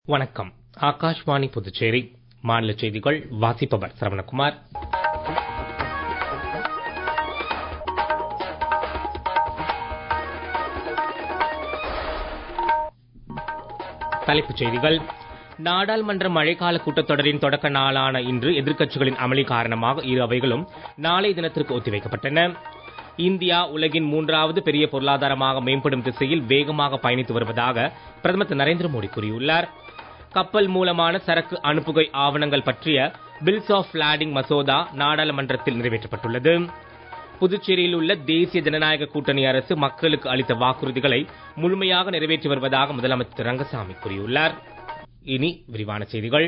வணக்கம் ஆகாஷ்வாணி புதுச்சேரி மாநில செய்திகள் வாசிப்பவர் சரவணகுமார் தலைப்புச் செய்திகள் நாடாளுமன்ற மழைக்கால கூட்டத்தொடரின் தொடக்க நாளான இன்று எதிர்க்கட்சிகளின் அமளி காரணமாக இரு அவைகளும் நாளை தினத்திற்கு ஒத்திவைக்கப்பட்டன இந்தியா உலகின் மூன்றாவது பெரிய பொருளாதாரமாக மேம்படும் திசையில் வேகமாக பயணித்து வருவதாக பிரதமர் திரு நரேந்திர மோடி கூறியுள்ளார் கப்பல் மூலமான சரக்கு அனுப்புகை ஆவணங்கள் பற்றிய பில்ஸ் ஆஃப் லாடிங் மசோதா நாடாளுமன்றத்தில் நிறைவேற்றப்பட்டுள்ளது புதுச்சேரியில் உள்ள தேசிய ஜனநாயக கூட்டணி அரசு மக்களுக்கு அளித்த வாக்குறுதிகளை முழுமையாக நிறைவேற்றி வருவதாக முதலமைச்சர் திரு ரங்கசாமி கூறியுள்ளார் இனி விரிவான செய்திகள்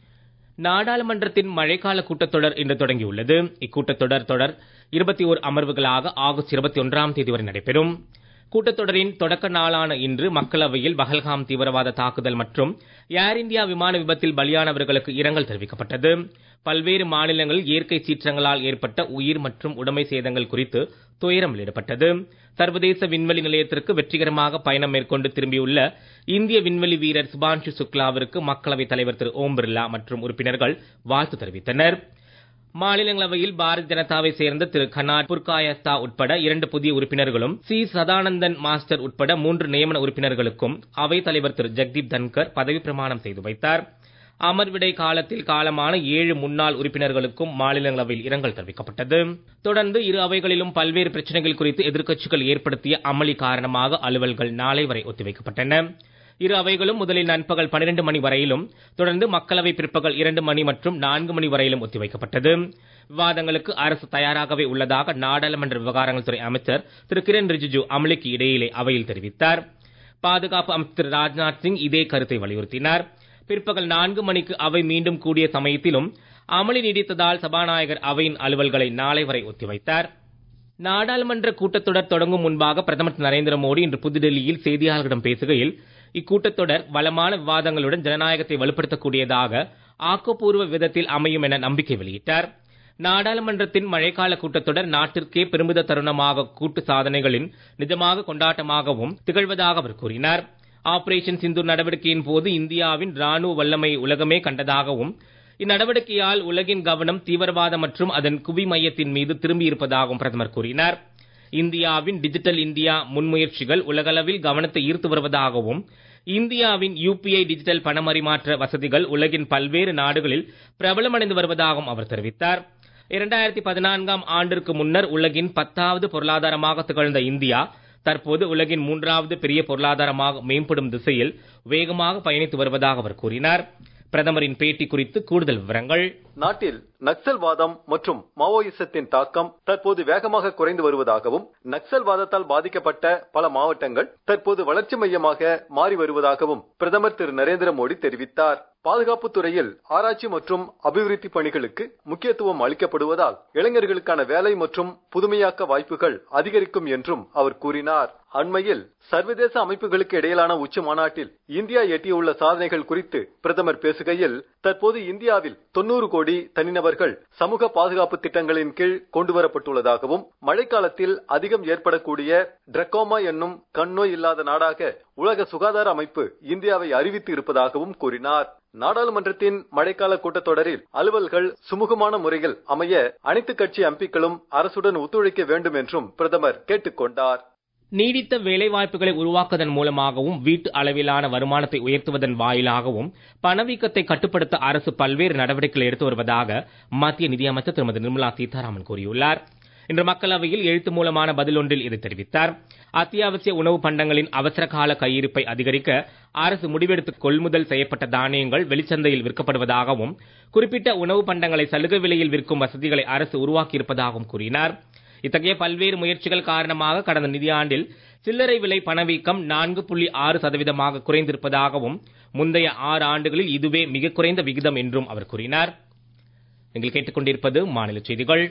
நாடாளுமன்றத்தின் மழைக்கால கூட்டத்தொடர் இன்று தொடங்கியுள்ளது இக்கூட்டத்தொடர் தொடர் இருபத்தி ஓர் அமர்வுகளாக ஆகஸ்ட் இருபத்தி ஒன்றாம் தேதி வரை நடைபெறும் கூட்டத்தொடரின் தொடக்க நாளான இன்று மக்களவையில் பஹல்காம் தீவிரவாத தாக்குதல் மற்றும் ஏர் இந்தியா விமான விபத்தில் பலியானவர்களுக்கு இரங்கல் தெரிவிக்கப்பட்டது பல்வேறு மாநிலங்களில் இயற்கை சீற்றங்களால் ஏற்பட்ட உயிர் மற்றும் உடைமை சேதங்கள் குறித்து துயரம் வெளியிடப்பட்டது சர்வதேச விண்வெளி நிலையத்திற்கு வெற்றிகரமாக பயணம் மேற்கொண்டு திரும்பியுள்ள இந்திய விண்வெளி வீரர் சுபான்ஷு சுக்லாவிற்கு மக்களவைத் தலைவர் திரு ஓம் பிர்லா மற்றும் உறுப்பினர்கள் வாழ்த்து தெரிவித்தனர் மாநிலங்களவையில் பாரதிய ஜனதாவை சேர்ந்த திரு கனாட் புர்காயஸ்தா உட்பட இரண்டு புதிய உறுப்பினர்களும் சி சதானந்தன் மாஸ்டர் உட்பட மூன்று நியமன உறுப்பினர்களுக்கும் அவைத் தலைவர் திரு ஜெக்தீப் தன்கர் பதவி பிரமாணம் செய்து வைத்தார் அமர்விடை காலத்தில் காலமான ஏழு முன்னாள் உறுப்பினர்களுக்கும் மாநிலங்களவையில் இரங்கல் தெரிவிக்கப்பட்டது தொடர்ந்து இரு அவைகளிலும் பல்வேறு பிரச்சனைகள் குறித்து எதிர்க்கட்சிகள் ஏற்படுத்திய அமளி காரணமாக அலுவல்கள் நாளை வரை ஒத்திவைக்கப்பட்டன இரு அவைகளும் முதலில் நண்பகல் பனிரெண்டு மணி வரையிலும் தொடர்ந்து மக்களவை பிற்பகல் இரண்டு மணி மற்றும் நான்கு மணி வரையிலும் ஒத்திவைக்கப்பட்டது விவாதங்களுக்கு அரசு தயாராகவே உள்ளதாக நாடாளுமன்ற விவகாரங்கள் துறை அமைச்சர் திரு கிரண் ரிஜிஜு அமளிக்கு இடையிலே அவையில் தெரிவித்தார் பாதுகாப்பு அமைச்சர் திரு ராஜ்நாத் சிங் இதே கருத்தை வலியுறுத்தினார் பிற்பகல் நான்கு மணிக்கு அவை மீண்டும் கூடிய சமயத்திலும் அமளி நீடித்ததால் சபாநாயகர் அவையின் அலுவல்களை நாளை வரை ஒத்திவைத்தார் நாடாளுமன்ற கூட்டத்தொடர் தொடங்கும் முன்பாக பிரதமர் திரு நரேந்திர மோடி இன்று புதுடெல்லியில் செய்தியாளர்களிடம் பேசுகையில் இக்கூட்டத்தொடர் வளமான விவாதங்களுடன் ஜனநாயகத்தை வலுப்படுத்தக்கூடியதாக ஆக்கப்பூர்வ விதத்தில் அமையும் என நம்பிக்கை வெளியிட்டார் நாடாளுமன்றத்தின் மழைக்கால கூட்டத்தொடர் நாட்டிற்கே பெருமித தருணமாக கூட்டு சாதனைகளின் நிஜமாக கொண்டாட்டமாகவும் திகழ்வதாக அவர் கூறினார் ஆபரேஷன் சிந்து நடவடிக்கையின் போது இந்தியாவின் ராணுவ வல்லமை உலகமே கண்டதாகவும் இந்நடவடிக்கையால் உலகின் கவனம் தீவிரவாதம் மற்றும் அதன் குவி மையத்தின் மீது திரும்பியிருப்பதாகவும் பிரதமர் கூறினார் இந்தியாவின் டிஜிட்டல் இந்தியா முன்முயற்சிகள் உலகளவில் கவனத்தை ஈர்த்து வருவதாகவும் இந்தியாவின் யுபிஐ டிஜிட்டல் பணமறிமாற்ற வசதிகள் உலகின் பல்வேறு நாடுகளில் பிரபலமடைந்து வருவதாகவும் அவர் தெரிவித்தார் இரண்டாயிரத்தி பதினான்காம் ஆண்டிற்கு முன்னர் உலகின் பத்தாவது பொருளாதாரமாக திகழ்ந்த இந்தியா தற்போது உலகின் மூன்றாவது பெரிய பொருளாதாரமாக மேம்படும் திசையில் வேகமாக பயணித்து வருவதாக அவர் கூறினார் பிரதமரின் பேட்டி குறித்து கூடுதல் விவரங்கள் நாட்டில் நக்சல்வாதம் மற்றும் மாவோயிசத்தின் தாக்கம் தற்போது வேகமாக குறைந்து வருவதாகவும் நக்சல்வாதத்தால் பாதிக்கப்பட்ட பல மாவட்டங்கள் தற்போது வளர்ச்சி மையமாக மாறி வருவதாகவும் பிரதமர் திரு நரேந்திர மோடி தெரிவித்தார் பாதுகாப்பு துறையில் ஆராய்ச்சி மற்றும் அபிவிருத்தி பணிகளுக்கு முக்கியத்துவம் அளிக்கப்படுவதால் இளைஞர்களுக்கான வேலை மற்றும் புதுமையாக்க வாய்ப்புகள் அதிகரிக்கும் என்றும் அவர் கூறினார் அண்மையில் சர்வதேச அமைப்புகளுக்கு இடையிலான உச்சி மாநாட்டில் இந்தியா எட்டியுள்ள சாதனைகள் குறித்து பிரதமர் பேசுகையில் தற்போது இந்தியாவில் தொண்ணூறு கோடி தனிநபர்கள் சமூக பாதுகாப்பு திட்டங்களின் கீழ் கொண்டுவரப்பட்டுள்ளதாகவும் மழைக்காலத்தில் அதிகம் ஏற்படக்கூடிய டிரக்கோமா என்னும் கண்ணோய் இல்லாத நாடாக உலக சுகாதார அமைப்பு இந்தியாவை அறிவித்து இருப்பதாகவும் கூறினார் நாடாளுமன்றத்தின் மழைக்கால கூட்டத்தொடரில் அலுவல்கள் சுமூகமான முறையில் அமைய அனைத்து கட்சி எம்பிக்களும் அரசுடன் ஒத்துழைக்க வேண்டும் என்றும் பிரதமர் கேட்டுக்கொண்டார் நீடித்த வேலைவாய்ப்புகளை உருவாக்குவதன் மூலமாகவும் வீட்டு அளவிலான வருமானத்தை உயர்த்துவதன் வாயிலாகவும் பணவீக்கத்தை கட்டுப்படுத்த அரசு பல்வேறு நடவடிக்கைகள் எடுத்து வருவதாக மத்திய நிதியமைச்சர் திருமதி நிர்மலா சீதாராமன் கூறியுள்ளார் இன்று மக்களவையில் எழுத்து மூலமான பதில் ஒன்றில் இதை தெரிவித்தார் அத்தியாவசிய உணவு பண்டங்களின் அவசர கால கையிருப்பை அதிகரிக்க அரசு முடிவெடுத்து கொள்முதல் செய்யப்பட்ட தானியங்கள் வெளிச்சந்தையில் விற்கப்படுவதாகவும் குறிப்பிட்ட உணவு பண்டங்களை சலுகை விலையில் விற்கும் வசதிகளை அரசு உருவாக்கியிருப்பதாகவும் கூறினார் இத்தகைய பல்வேறு முயற்சிகள் காரணமாக கடந்த நிதியாண்டில் சில்லறை விலை பணவீக்கம் நான்கு புள்ளி ஆறு சதவீதமாக குறைந்திருப்பதாகவும் முந்தைய ஆறு ஆண்டுகளில் இதுவே மிக குறைந்த விகிதம் என்றும் அவர் கூறினார் நீங்கள் கேட்டுக்கொண்டிருப்பது மாநில செய்திகள்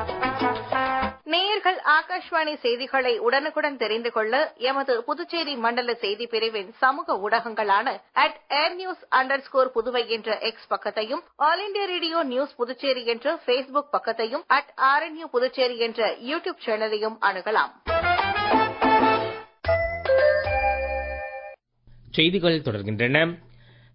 நேயர்கள் ஆகாஷ்வாணி செய்திகளை உடனுக்குடன் தெரிந்து கொள்ள எமது புதுச்சேரி மண்டல செய்தி பிரிவின் சமூக ஊடகங்களான at air news under score Puduvai என்ற எக்ஸ் பக்கத்தையும் all India radio news Puducherry என்ற பேஸ்புக் பக்கத்தையும் அட் ஆர்என்யூ புதுச்சேரி என்ற யூ டியூப் சேனலையும் அணுகலாம் செய்திகள் தொடர்கின்றன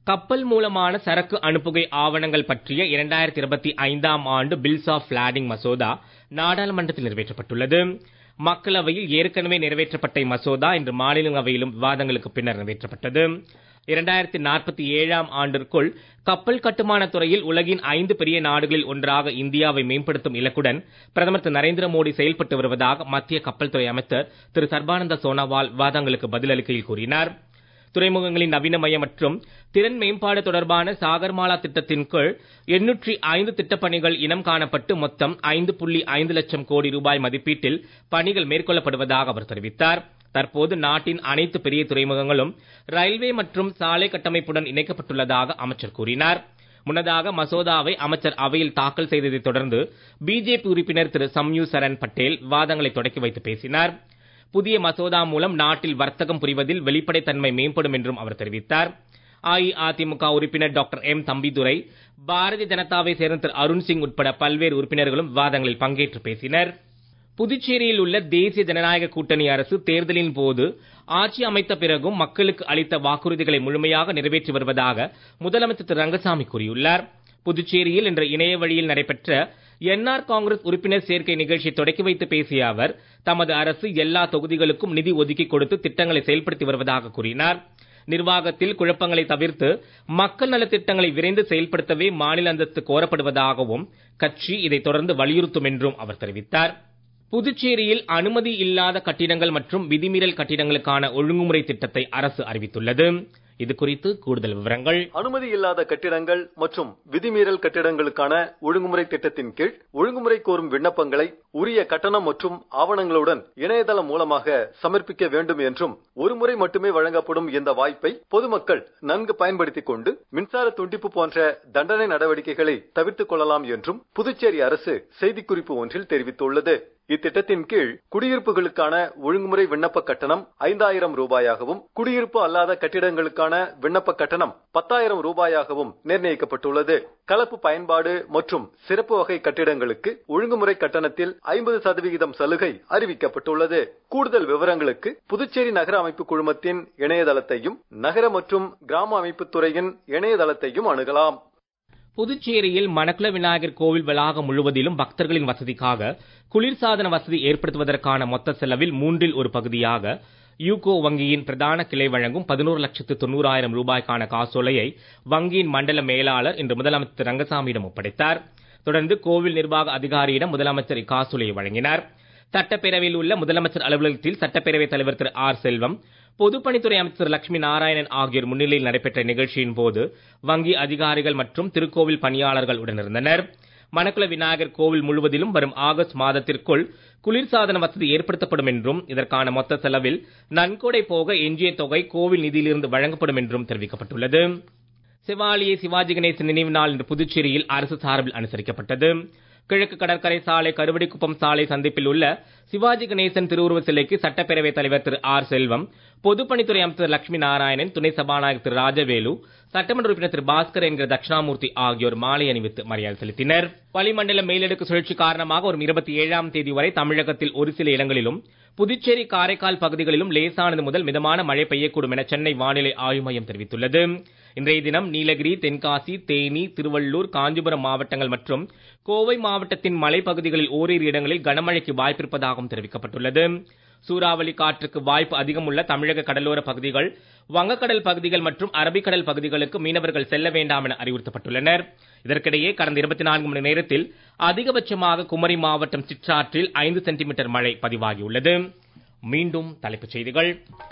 கப்பல் மூலமான சரக்கு அனுப்புகை ஆவணங்கள் பற்றிய இரண்டாயிரத்தி இருபத்தி ஐந்தாம் ஆண்டு பில்ஸ் ஆஃப் லாடிங் மசோதா நாடாளுமன்றத்தில் நிறைவேற்றப்பட்டுள்ளது மக்களவையில் ஏற்கனவே நிறைவேற்றப்பட்ட இம்மசோதா இன்று மாநிலங்களவையிலும் விவாதங்களுக்கு பின்னர் நிறைவேற்றப்பட்டது இரண்டாயிரத்தி நாற்பத்தி ஏழாம் ஆண்டிற்குள் கப்பல் கட்டுமான துறையில் உலகின் ஐந்து பெரிய நாடுகளில் ஒன்றாக இந்தியாவை மேம்படுத்தும் இலக்குடன் பிரதமர் திரு நரேந்திர மோடி செயல்பட்டு வருவதாக மத்திய கப்பல் துறை அமைச்சர் திரு சர்பானந்த சோனோவால் விவாதங்களுக்கு பதிலளிக்கையில் கூறினார் துறைமுகங்களின் நவீனமயம் மற்றும் திறன் மேம்பாடு தொடர்பான சாகர்மாலா திட்டத்தின் கீழ் எண்ணூற்றி ஐந்து திட்டப்பணிகள் இனம் காணப்பட்டு மொத்தம் ஐந்து புள்ளி ஐந்து லட்சம் கோடி ரூபாய் மதிப்பீட்டில் பணிகள் மேற்கொள்ளப்படுவதாக அவர் தெரிவித்தார் தற்போது நாட்டின் அனைத்து பெரிய துறைமுகங்களும் ரயில்வே மற்றும் சாலை கட்டமைப்புடன் இணைக்கப்பட்டுள்ளதாக அமைச்சர் கூறினார் முன்னதாக மசோதாவை அமைச்சர் அவையில் தாக்கல் செய்ததைத் தொடர்ந்து பிஜேபி உறுப்பினர் திரு சம்யூ சரண் பட்டேல் விவாதங்களை தொடக்கி வைத்து பேசினார் புதிய மசோதா மூலம் நாட்டில் வர்த்தகம் புரிவதில் வெளிப்படைத்தன்மை மேம்படும் என்றும் அவர் தெரிவித்தார் அஇஅதிமுக உறுப்பினர் டாக்டர் எம் தம்பிதுரை பாரதிய ஜனதாவை சேர்ந்த திரு அருண் சிங் உட்பட பல்வேறு உறுப்பினர்களும் விவாதங்களில் பங்கேற்று பேசினர் புதுச்சேரியில் உள்ள தேசிய ஜனநாயக கூட்டணி அரசு தேர்தலின் போது ஆட்சி அமைத்த பிறகும் மக்களுக்கு அளித்த வாக்குறுதிகளை முழுமையாக நிறைவேற்றி வருவதாக முதலமைச்சர் திரு ரங்கசாமி கூறியுள்ளார் புதுச்சேரியில் இன்று இணைய வழியில் நடைபெற்ற என்ஆர் காங்கிரஸ் உறுப்பினர் சேர்க்கை நிகழ்ச்சியை தொடக்கி வைத்து பேசிய அவர் தமது அரசு எல்லா தொகுதிகளுக்கும் நிதி ஒதுக்கி கொடுத்து திட்டங்களை செயல்படுத்தி வருவதாக கூறினார் நிர்வாகத்தில் குழப்பங்களை தவிர்த்து மக்கள் நலத் திட்டங்களை விரைந்து செயல்படுத்தவே மாநில அந்தஸ்து கோரப்படுவதாகவும் கட்சி இதை தொடர்ந்து வலியுறுத்தும் என்றும் அவர் தெரிவித்தார் புதுச்சேரியில் அனுமதி இல்லாத கட்டிடங்கள் மற்றும் விதிமீறல் கட்டிடங்களுக்கான ஒழுங்குமுறை திட்டத்தை அரசு அறிவித்துள்ளது இது குறித்து கூடுதல் விவரங்கள் அனுமதி இல்லாத கட்டிடங்கள் மற்றும் விதிமீறல் கட்டிடங்களுக்கான ஒழுங்குமுறை திட்டத்தின் கீழ் ஒழுங்குமுறை கோரும் விண்ணப்பங்களை உரிய கட்டணம் மற்றும் ஆவணங்களுடன் இணையதளம் மூலமாக சமர்ப்பிக்க வேண்டும் என்றும் ஒருமுறை மட்டுமே வழங்கப்படும் இந்த வாய்ப்பை பொதுமக்கள் நன்கு பயன்படுத்திக் கொண்டு மின்சார துண்டிப்பு போன்ற தண்டனை நடவடிக்கைகளை தவிர்த்துக் கொள்ளலாம் என்றும் புதுச்சேரி அரசு செய்திக்குறிப்பு ஒன்றில் தெரிவித்துள்ளது இத்திட்டத்தின் கீழ் குடியிருப்புகளுக்கான ஒழுங்குமுறை விண்ணப்ப கட்டணம் ஐந்தாயிரம் ரூபாயாகவும் குடியிருப்பு அல்லாத கட்டிடங்களுக்கான விண்ணப்ப கட்டணம் பத்தாயிரம் ரூபாயாகவும் நிர்ணயிக்கப்பட்டுள்ளது கலப்பு பயன்பாடு மற்றும் சிறப்பு வகை கட்டிடங்களுக்கு ஒழுங்குமுறை கட்டணத்தில் ஐம்பது சதவிகிதம் சலுகை அறிவிக்கப்பட்டுள்ளது கூடுதல் விவரங்களுக்கு புதுச்சேரி நகர அமைப்பு குழுமத்தின் இணையதளத்தையும் நகர மற்றும் கிராம அமைப்புத் துறையின் இணையதளத்தையும் அணுகலாம் புதுச்சேரியில் மணக்குள விநாயகர் கோவில் வளாகம் முழுவதிலும் பக்தர்களின் வசதிக்காக குளிர்சாதன வசதி ஏற்படுத்துவதற்கான மொத்த செலவில் மூன்றில் ஒரு பகுதியாக யூகோ வங்கியின் பிரதான கிளை வழங்கும் பதினோரு லட்சத்து தொண்ணூறாயிரம் ரூபாய்க்கான காசோலையை வங்கியின் மண்டல மேலாளர் இன்று முதலமைச்சர் ரங்கசாமியிடம் ஒப்படைத்தார் தொடர்ந்து கோவில் நிர்வாக அதிகாரியிடம் முதலமைச்சர் இக்காசோலையை வழங்கினார் சட்டப்பேரவையில் உள்ள முதலமைச்சர் அலுவலகத்தில் சட்டப்பேரவைத் தலைவர் திரு ஆர் செல்வம் பொதுப்பணித்துறை அமைச்சர் லட்சுமி நாராயணன் ஆகியோர் முன்னிலையில் நடைபெற்ற நிகழ்ச்சியின் போது வங்கி அதிகாரிகள் மற்றும் திருக்கோவில் பணியாளர்கள் உடனிருந்தனர் மணக்குள விநாயகர் கோவில் முழுவதிலும் வரும் ஆகஸ்ட் மாதத்திற்குள் குளிர்சாதன வசதி ஏற்படுத்தப்படும் என்றும் இதற்கான மொத்த செலவில் நன்கொடை போக எஞ்சிய தொகை கோவில் நிதியிலிருந்து வழங்கப்படும் என்றும் தெரிவிக்கப்பட்டுள்ளது சிவாலியை சிவாஜி கணேசன் நினைவு நாள் இன்று புதுச்சேரியில் அரசு சார்பில் அனுசரிக்கப்பட்டது கிழக்கு கடற்கரை சாலை கருவடிக்குப்பம் சாலை சந்திப்பில் உள்ள சிவாஜி கணேசன் திருவுருவ சிலைக்கு சட்டப்பேரவைத் தலைவர் திரு ஆர் செல்வம் பொதுப்பணித்துறை அமைச்சர் லட்சுமி நாராயணன் துணை சபாநாயகர் திரு ராஜவேலு சட்டமன்ற உறுப்பினர் திரு பாஸ்கர் என்கிற தட்சிணாமூர்த்தி ஆகியோர் மாலை அணிவித்து மரியாதை செலுத்தினர் வளிமண்டல மேலடுக்கு சுழற்சி காரணமாக வரும் இருபத்தி ஏழாம் தேதி வரை தமிழகத்தில் ஒரு சில இடங்களிலும் புதுச்சேரி காரைக்கால் பகுதிகளிலும் லேசானது முதல் மிதமான மழை பெய்யக்கூடும் என சென்னை வானிலை ஆய்வு மையம் தெரிவித்துள்ளது இன்றைய தினம் நீலகிரி தென்காசி தேனி திருவள்ளூர் காஞ்சிபுரம் மாவட்டங்கள் மற்றும் கோவை மாவட்டத்தின் மலைப்பகுதிகளில் ஓரிரு இடங்களில் கனமழைக்கு வாய்ப்பிருப்பதாகவும் தெரிவிக்கப்பட்டுள்ளது சூறாவளி காற்றுக்கு வாய்ப்பு அதிகம் உள்ள தமிழக கடலோர பகுதிகள் வங்கக்கடல் பகுதிகள் மற்றும் அரபிக்கடல் பகுதிகளுக்கு மீனவர்கள் செல்ல வேண்டாம் என அறிவுறுத்தப்பட்டுள்ளனர் இதற்கிடையே கடந்த இருபத்தி நான்கு மணி நேரத்தில் அதிகபட்சமாக குமரி மாவட்டம் சிற்றாற்றில் ஐந்து சென்டிமீட்டர் மழை பதிவாகியுள்ளது மீண்டும் தலைப்புச் செய்திகள்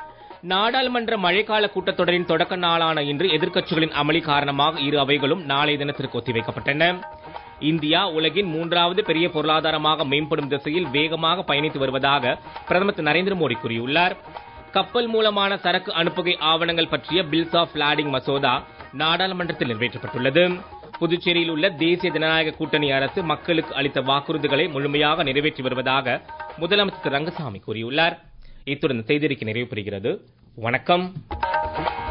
நாடாளுமன்ற மழைக்கால கூட்டத்தொடரின் தொடக்க நாளான இன்று எதிர்க்கட்சிகளின் அமளி காரணமாக இரு அவைகளும் நாளை தினத்திற்கு ஒத்திவைக்கப்பட்டன இந்தியா உலகின் மூன்றாவது பெரிய பொருளாதாரமாக மேம்படும் திசையில் வேகமாக பயணித்து வருவதாக பிரதமர் திரு நரேந்திர மோடி கூறியுள்ளார் கப்பல் மூலமான சரக்கு அனுப்புகை ஆவணங்கள் பற்றிய பில்ஸ் ஆஃப் லாடிங் மசோதா நாடாளுமன்றத்தில் நிறைவேற்றப்பட்டுள்ளது புதுச்சேரியில் உள்ள தேசிய ஜனநாயக கூட்டணி அரசு மக்களுக்கு அளித்த வாக்குறுதிகளை முழுமையாக நிறைவேற்றி வருவதாக முதலமைச்சர் திரு ரங்கசாமி கூறியுள்ளார் இத்துடன் செய்திருக்கை நிறைவு பெறுகிறது வணக்கம்